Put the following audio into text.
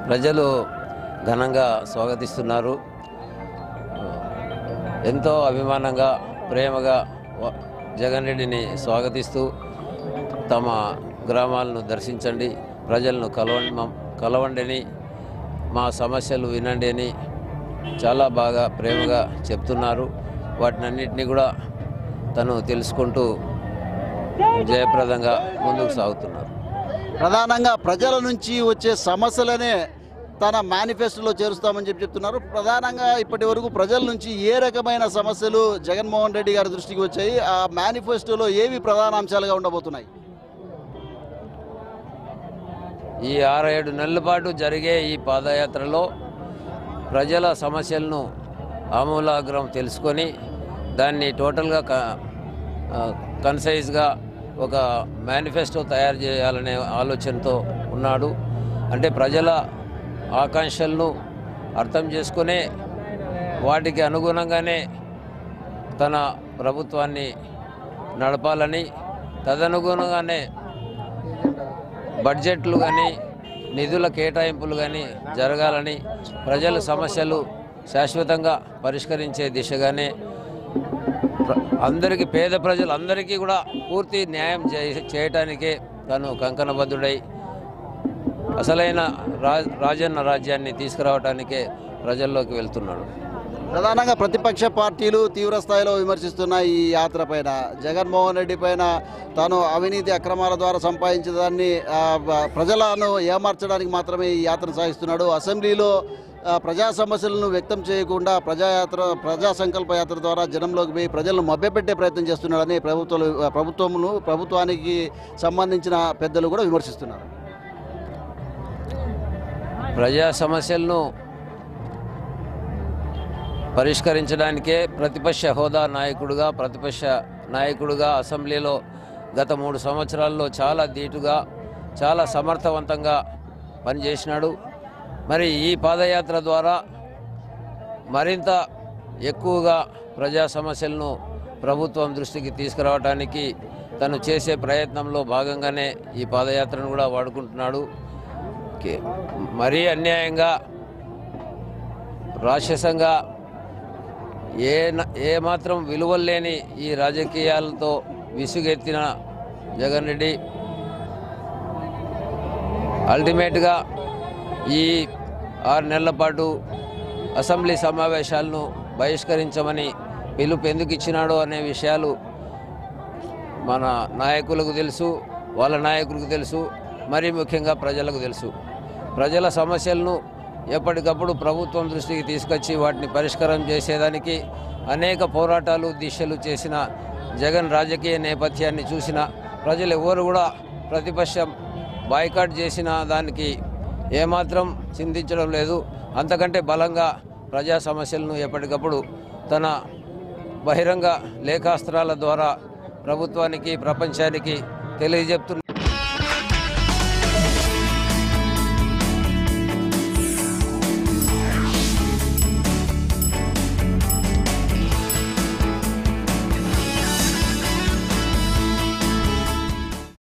ప్రజలు ఘనంగా స్వాగతిస్తున్నారు ఎంతో అభిమానంగా ప్రేమగా వ- జగన్ రెడ్డిని స్వాగతిస్తూ తమ గ్రామాలను దర్శించండి ప్రజలను కలవండి మ- కలవండిని మా సమస్యలు వినండి అని చాలా బాగా ప్రేమగా చెప్తున్నారు వాటినన్నింటినీ కూడా తను తెలుసుకుంటూ జయప్రదంగా ముందుకు సాగుతున్నారు ప్రధానంగా ప్రజల నుంచి వచ్చే సమస్యలనే తన మేనిఫెస్టోలో చేరుస్తామని చెప్పి చెప్తున్నారు ప్రధానంగా ఇప్పటి వరకు ప్రజల నుంచి ఏ రకమైన సమస్యలు జగన్మోహన్ రెడ్డి గారి దృష్టికి వచ్చాయి ఆ మేనిఫెస్టోలో ఏవి ప్రధాన అంశాలుగా ఉండబోతున్నాయి ఈ ఆరు ఏడు నెలల పాటు జరిగే ఈ పాదయాత్రలో ప్రజల సమస్యలను ఆమూలాగ్రం తెలుసుకొని దాన్ని టోటల్గా క ఆ, కన్సైజ్గా ఒక మేనిఫెస్టో తయారు చేయాలనే ఆలోచనతో ఉన్నాడు అంటే ప్రజల ఆకాంక్షలను అర్థం చేసుకునే వాటికి అనుగుణంగానే తన ప్రభుత్వాన్ని నడపాలని తదనుగుణంగానే బడ్జెట్లు కానీ నిధుల కేటాయింపులు కానీ జరగాలని ప్రజల సమస్యలు శాశ్వతంగా పరిష్కరించే దిశగానే ప్ర- అందరికీ పేద ప్రజలందరికీ కూడా పూర్తి న్యాయం చే- చేయటానికే తను కంకణబద్ధుడై అసలైన రా రాజన్న రాజ్యాన్ని తీసుకురావటానికే ప్రజల్లోకి వెళ్తున్నాడు ప్రధానంగా ప్రతిపక్ష పార్టీలు తీవ్ర స్థాయిలో విమర్శిస్తున్న ఈ యాత్ర పైన జగన్మోహన్ రెడ్డి పైన తాను అవినీతి అక్రమాల ద్వారా సంపాదించిన దాన్ని ఆ, బ- ప్రజలను ఏమార్చడానికి మాత్రమే ఈ యాత్ర సాగిస్తున్నాడు అసెంబ్లీలో ఆ, ప్రజా సమస్యలను వ్యక్తం చేయకుండా ప్రజాయాత్ర ప్రజా సంకల్ప యాత్ర ద్వారా జనంలోకి పోయి ప్రజలను మభ్యపెట్టే ప్రయత్నం చేస్తున్నాడని ప్రభుత్వాలు ప్రభుత్వమును ప్రభుత్వానికి సంబంధించిన పెద్దలు కూడా విమర్శిస్తున్నారు ప్రజా సమస్యలను పరిష్కరించడానికే ప్రతిపక్ష హోదా నాయకుడిగా ప్రతిపక్ష నాయకుడిగా అసెంబ్లీలో గత మూడు సంవత్సరాల్లో చాలా ధీటుగా చాలా సమర్థవంతంగా పనిచేసినాడు మరి ఈ పాదయాత్ర ద్వారా మరింత ఎక్కువగా ప్రజా సమస్యలను ప్రభుత్వం దృష్టికి తీసుకురావడానికి తను చేసే ప్రయత్నంలో భాగంగానే ఈ పాదయాత్రను కూడా వాడుకుంటున్నాడు కే- మరీ అన్యాయంగా రాక్షసంగా ఏ న- ఏ మాత్రం విలువలు లేని ఈ రాజకీయాలతో విసుగెత్తిన జగన్ రెడ్డి అల్టిమేట్గా ఈ ఆరు నెలల పాటు అసెంబ్లీ సమావేశాలను బహిష్కరించమని పిలుపు ఎందుకు ఇచ్చినాడో అనే విషయాలు మన నాయకులకు తెలుసు వాళ్ళ నాయకులకు తెలుసు మరీ ముఖ్యంగా ప్రజలకు తెలుసు ప్రజల సమస్యలను ఎప్పటికప్పుడు ప్రభుత్వం దృష్టికి తీసుకొచ్చి వాటిని పరిష్కారం చేసేదానికి అనేక పోరాటాలు దిశలు చేసిన జగన్ రాజకీయ నేపథ్యాన్ని చూసిన ప్రజలు ఎవరు కూడా ప్రతిపక్షం బాయ్కాట్ చేసిన దానికి ఏమాత్రం చింతించడం లేదు అంతకంటే బలంగా ప్రజా సమస్యలను ఎప్పటికప్పుడు తన బహిరంగ లేఖాస్త్రాల ద్వారా ప్రభుత్వానికి ప్రపంచానికి తెలియజెప్తున్న